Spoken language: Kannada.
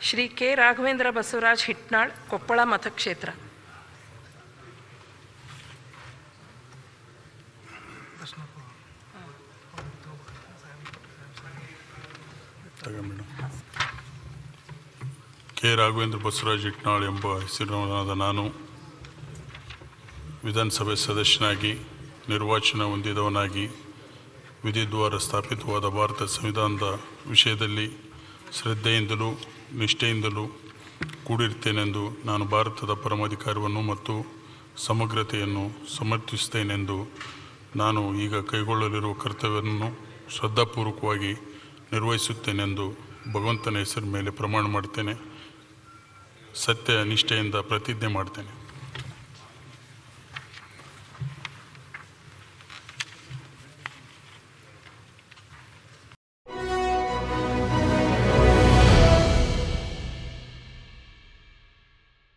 ಶ್ರೀ ಕೆ ರಾಘವೇಂದ್ರ ಬಸವರಾಜ್ ಹಿಟ್ನಾಳ್ ಕೊಪ್ಪಳ ಮತಕ್ಷೇತ್ರ ತಗ ಮೇಡಮ್ ಕೆ ರಾಘವೇಂದ್ರ ಬಸವರಾಜ್ ಇಟ್ನಾಳ್ ಎಂಬ ಹೆಸರಿನವನಾದ ನಾನು ವಿಧಾನಸಭೆ ಸದಸ್ಯನಾಗಿ ನಿರ್ವಾಚನ ಹೊಂದಿದವನಾಗಿ ವಿಧಿದ್ವಾರ ಸ್ಥಾಪಿತವಾದ ಭಾರತ ಸಂವಿಧಾನದ ವಿಷಯದಲ್ಲಿ ಶ್ರದ್ಧೆಯಿಂದಲೂ ನಿಷ್ಠೆಯಿಂದಲೂ ಕೂಡಿರ್ತೇನೆಂದು ನಾನು ಭಾರತದ ಪರಮಾಧಿಕಾರವನ್ನು ಮತ್ತು ಸಮಗ್ರತೆಯನ್ನು ಸಮರ್ಥಿಸುತ್ತೇನೆಂದು ನಾನು ಈಗ ಕೈಗೊಳ್ಳಲಿರುವ ಕರ್ತವ್ಯವನ್ನು ಶ್ರದ್ಧಾಪೂರ್ವಕವಾಗಿ ನಿರ್ವಹಿಸುತ್ತೇನೆಂದು ಭಗವಂತನ ಹೆಸರ ಮೇಲೆ ಪ್ರಮಾಣ ಮಾಡ್ತೇನೆ ಸತ್ಯ ನಿಷ್ಠೆಯಿಂದ ಪ್ರತಿಜ್ಞೆ ಮಾಡ್ತೇನೆ